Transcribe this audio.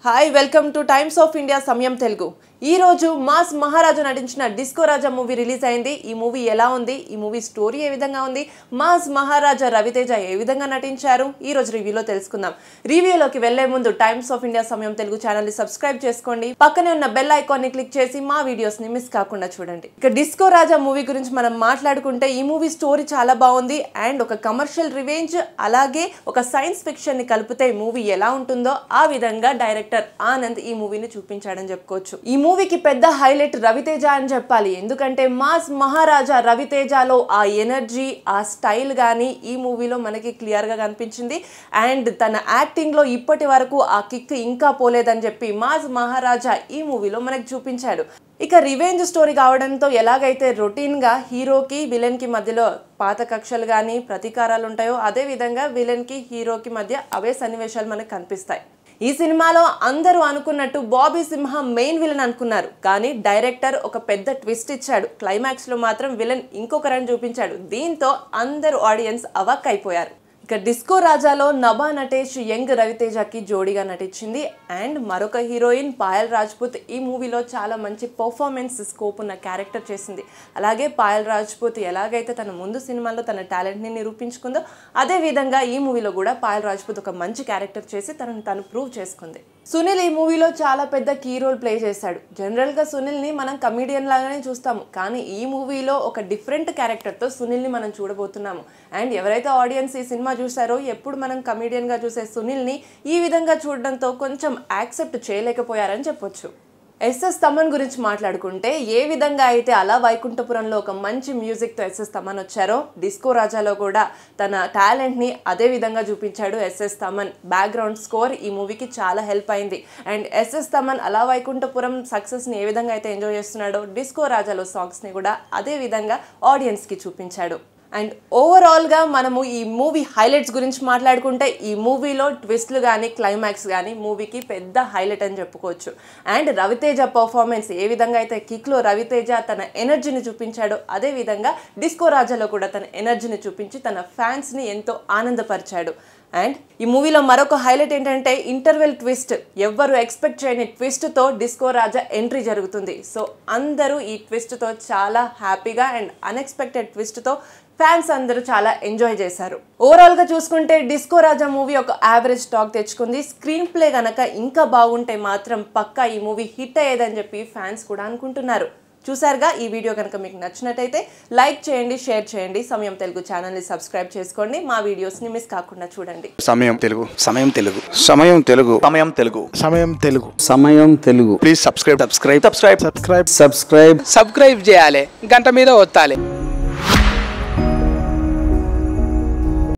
hi welcome to Times of India Samayam Telugu ఈ రోజు mass మహారాజా నటించిన డిస్కో రాజా మూవీ రిలీజ్ అయింది ఈ మూవీ ఎలా ఉంది ఈ మూవీ స్టోరీ ఏ విధంగా ఉంది మాస్ మహారాజా రవితేజ ఏ విధంగా నటించారు ఈ రోజు రివ్యూలో తెలుసుకుందాం రివ్యూలోకి వెళ్లే ముందు times of India Samayam Telugu channel ని సబ్స్క్రైబ్ చేసుకోండి పక్కనే ఉన్న బెల్ ఐకాన్ ని క్లిక్ చేసి మా వీడియోస్ ని మిస్ కాకుండా చూడండి ఇక డిస్కో రాజా మూవీ గురించి మనం మాట్లాడుకుంటే ఈ మూవీ స్టోరీ చాలా బాగుంది అండ్ ఒక కమర్షియల్ రివెంజ్ అలాగే ఒక సైన్స్ ఫిక్షన్ ని కలిపితే మూవీ ఎలా ఉంటుందో ఆ విధంగా డైరెక్టర్ ఆనంద్ ఈ మూవీని చూపించాడని చెప్పుకోవచ్చు ఈ మూవీకి పెద్ద హైలైట్ రవితేజ అని చెప్పాలి ఎందుకంటే మాస్ మహారాజా రవితేజలో ఆ ఎనర్జీ ఆ స్టైల్ కానీ ఈ మూవీలో మనకి క్లియర్ గా కనిపించింది అండ్ తన యాక్టింగ్ లో ఇప్పటి వరకు ఆ కిక్ ఇంకా పోలేదని చెప్పి మాస్ మహారాజా ఈ మూవీలో మనకి చూపించాడు ఇక రివెంజ్ స్టోరీ కావడంతో ఎలాగైతే రొటీన్గా హీరోకి విలన్కి మధ్యలో పాత కక్షలు కానీ ప్రతీకారాలు ఉంటాయో అదే విధంగా విలన్కి హీరోకి మధ్య అవే సన్నివేశాలు మనకు కనిపిస్తాయి ఈ సినిమాలో అందరూ అనుకున్నట్టు బాబీ సింహ మెయిన్ విలన్ అనుకున్నారు కానీ డైరెక్టర్ ఒక పెద్ద ట్విస్ట్ ఇచ్చాడు క్లైమాక్స్ లో మాత్రం విలన్ ఇంకొకరని చూపించాడు దీంతో అందరూ ఆడియన్స్ అవాక్ అయిపోయారు ఇక డిస్కో రాజాలో నభా నటేష్ యంగ్ రవితేజకి జోడీగా నటించింది అండ్ మరొక హీరోయిన్ పాయల్ రాజ్పుత్ ఈ మూవీలో చాలా మంచి పర్ఫార్మెన్స్ స్కోప్ ఉన్న క్యారెక్టర్ చేసింది అలాగే పాయల్ రాజ్పుత్ ఎలాగైతే తన ముందు సినిమాలో తన టాలెంట్ని నిరూపించుకుందో అదే విధంగా ఈ మూవీలో కూడా పాయల్ రాజ్పుత్ ఒక మంచి క్యారెక్టర్ చేసి తనను తను ప్రూవ్ చేసుకుంది సునీల్ ఈ మూవీలో చాలా పెద్ద కీ రోల్ ప్లే చేశాడు జనరల్గా సునీల్ని మనం కమీడియన్ లాగానే చూస్తాము కానీ ఈ మూవీలో ఒక డిఫరెంట్ క్యారెక్టర్తో సునీల్ని మనం చూడబోతున్నాము అండ్ ఎవరైతే ఆడియన్స్ ఈ సినిమా చూసారో ఎప్పుడు మనం కమీడియన్గా చూసే సునీల్ని ఈ విధంగా చూడడంతో కొంచెం యాక్సెప్ట్ చేయలేకపోయారని చెప్పొచ్చు ఎస్ఎస్ తమన్ గురించి మాట్లాడుకుంటే ఏ విధంగా అయితే అలా వైకుంఠపురంలో ఒక మంచి మ్యూజిక్తో ఎస్ఎస్ తమన్ వచ్చారో డిస్కో రాజాలో కూడా తన టాలెంట్ని అదే విధంగా చూపించాడు ఎస్ఎస్ తమన్ బ్యాక్గ్రౌండ్ స్కోర్ ఈ మూవీకి చాలా హెల్ప్ అయింది అండ్ ఎస్ఎస్ తమన్ అలా వైకుంఠపురం సక్సెస్ని ఏ విధంగా అయితే ఎంజాయ్ చేస్తున్నాడో డిస్కో రాజాలో సాంగ్స్ని కూడా అదే విధంగా ఆడియన్స్కి చూపించాడు అండ్ ఓవరాల్గా మనము ఈ మూవీ హైలైట్స్ గురించి మాట్లాడుకుంటే ఈ మూవీలో ట్విస్ట్లు కానీ క్లైమాక్స్ కానీ మూవీకి పెద్ద హైలైట్ అని చెప్పుకోవచ్చు అండ్ రవితేజ పర్ఫార్మెన్స్ ఏ విధంగా అయితే కిక్లో రవితేజ తన ఎనర్జీని చూపించాడో అదే విధంగా డిస్కో రాజాలో కూడా తన ఎనర్జీని చూపించి తన ఫ్యాన్స్ని ఎంతో ఆనందపరిచాడు అండ్ ఈ మూవీలో మరొక హైలైట్ ఏంటంటే ఇంటర్వెల్ ట్విస్ట్ ఎవ్వరు ఎక్స్పెక్ట్ చేయని ట్విస్ట్తో డిస్కో రాజా ఎంట్రీ జరుగుతుంది సో అందరూ ఈ ట్విస్ట్తో చాలా హ్యాపీగా అండ్ అన్ఎక్స్పెక్టెడ్ ట్విస్ట్తో ఫ్యాన్స్ అందరూ చాలా ఎంజాయ్ చేశారు ఓవరాల్గా చూసుకుంటే డిస్కో రాజా మూవీ ఒక యావరేజ్ టాక్ తెచ్చుకుంది స్క్రీన్ ప్లే గనక ఇంకా బాగుంటే మాత్రం పక్కా ఈ మూవీ హిట్ అయ్యేదని చెప్పి ఫ్యాన్స్ కూడా అనుకుంటున్నారు చూసారుగా ఈ వీడియో కనుక మీకు నచ్చినట్టయితే లైక్ చేయండి షేర్ చేయండి సమయం తెలుగు ఛానల్ని సబ్స్క్రైబ్ చేసుకోండి మా వీడియోస్ని మిస్ కాకుండా చూడండి సమయం Telugu Samayam Telugu Samayam Telugu Samayam Telugu Samayam Telugu Samayam Telugu please subscribe subscribe subscribe subscribe subscribe చేయాలి గంట మీద ఒత్తాలి